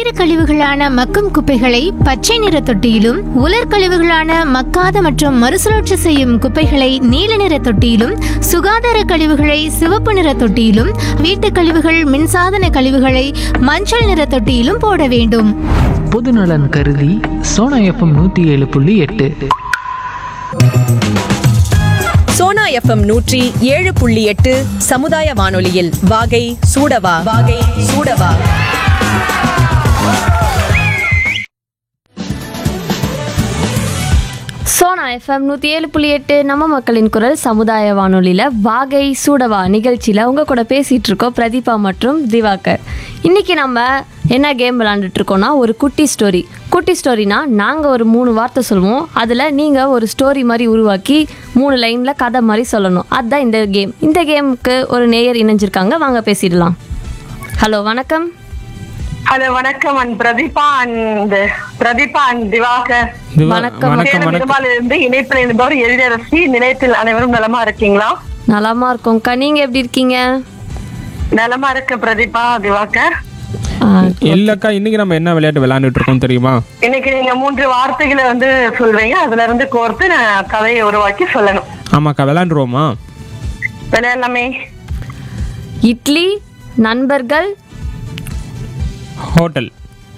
வீடு கழிவுகளான மக்கும் குப்பைகளை பச்சை நிற தொட்டியிலும் உலர் கழிவுகளான மக்காத மற்றும் மறுசுழற்சி செய்யும் குப்பைகளை நீல நிற தொட்டியிலும் சுகாதார கழிவுகளை சிவப்பு நிற தொட்டியிலும் வீட்டுக் கழிவுகள் மின்சாதன கழிவுகளை மஞ்சள் நிற தொட்டியிலும் போட வேண்டும் பொதுநலன் கருதி சோனா எஃப்எம் நூற்றி ஏழு புள்ளி எட்டு சோனா எஃப்எம் நூற்றி ஏழு புள்ளி எட்டு சமுதாய வானொலியில் வாகை சூடவா வாகை சூடவா சோனா எஃப்எம் நூற்றி ஏழு புள்ளி எட்டு நம்ம மக்களின் குரல் சமுதாய வானொலியில் வாகை சூடவா நிகழ்ச்சியில் உங்கள் கூட பேசிகிட்டு இருக்கோம் பிரதீபா மற்றும் திவாகர் இன்றைக்கி நம்ம என்ன கேம் விளாண்டுட்டு இருக்கோம்னா ஒரு குட்டி ஸ்டோரி குட்டி ஸ்டோரினா நாங்கள் ஒரு மூணு வார்த்தை சொல்லுவோம் அதில் நீங்கள் ஒரு ஸ்டோரி மாதிரி உருவாக்கி மூணு லைனில் கதை மாதிரி சொல்லணும் அதுதான் இந்த கேம் இந்த கேமுக்கு ஒரு நேயர் இணைஞ்சிருக்காங்க வாங்க பேசிடலாம் ஹலோ வணக்கம் ஹலோ வணக்கம் and Pradeepa and Pradeepa and Diwakar திவா- வணக்கம். வணக்கம் சேலம் வணக்கம் இருமால இருந்து இணைப்பில் இருந்தவர் எழிலரசி நிலையத்தில் அனைவரும் நலமா இருக்கீங்களா நலமா இருக்கோம்க்கா நீங்கள் எப்படி இருக்கீங்க நலமா இருக்க பிரதீபா திவாகர் ஆ, இல்லக்கா இன்னைக்கு நம்ம என்ன விளையாட்டு விளையாண்டுட்டு இருக்கோம் தெரியுமா இன்னைக்கு நீங்க மூன்று வார்த்தைகளை வந்து சொல்வீங்க அதுல இருந்து கோர்த்து நான் கதையை உருவாக்கி சொல்லணும் ஆமாக்கா விளையாண்டுருவோமா விளையாடலாமே இட்லி நண்பர்கள் ஹோட்டல்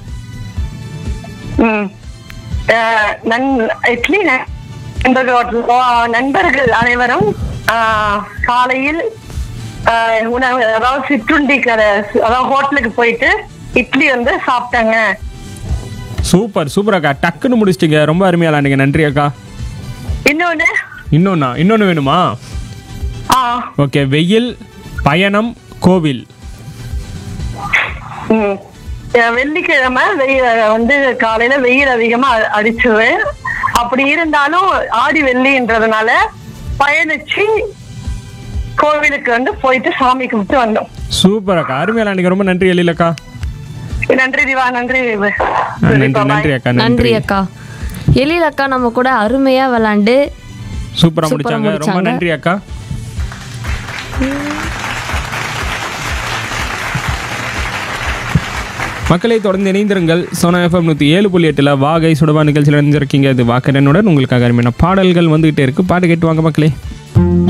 ம். அஹ், நன்- இட்லி ந- நண்பர்கள் hotel. ஓ, நண்பர்கள் அனைவரும் ஆஹ், காலையில் ஆஹ், உணவு அதாவது சிற்றுண்டி கடை அதாவது ஹோட்டலுக்கு போயிட்டு இட்லி வந்து சாப்பிட்டாங்க சூப்பர் சூப்பர் அக்கா டக்குன்னு முடிச்சிட்டீங்க ரொம்ப அருமையா விளையாண்டீங்க நன்றி அக்கா இன்னொன்னு இன்னொன்னா இன்னொன்று வேணுமா ஆ ஓகே வெயில் பயணம் கோவில் ம். அஹ், வெள்ளிக்கிழமை வெயில் வந்து காலையில வெயில் அதிகமா அ- அடிச்சுது அப்படி இருந்தாலும் ஆடி வெள்ளின்றதுனால பயணிச்சு கோவிலுக்கு வந்து போயிட்டு சாமி கும்பிட்டு வந்தோம் சூப்பர் அக்கா அருமையா விளையாண்டீங்க ரொம்ப நன்றி எழிலக்கா நன்றி திவா நன்றி நன்றி நன்றி அக்கா நன்றி நன்றி அக்கா எழில் அக்கா நம்ம கூட அருமையா விளாண்டு சூப்பரா சூப்பரா முடிச்சாங்க ரொம்ப முடிச்சாங்க. நன்றி அக்கா மக்களை தொடர்ந்து இணைந்திருங்கள் சோனா எஃப்எம் நூற்றி ஏழு புள்ளி எட்டில் வாகை சுடவா நிகழ்ச்சியில் இணைஞ்சிருக்கீங்க இது வாக்கரனுடன் உங்களுக்காக அருமையான பாடல்கள் வந்துகிட்டே இருக்கு பாட்டு கேட்டு வாங்க மக்களே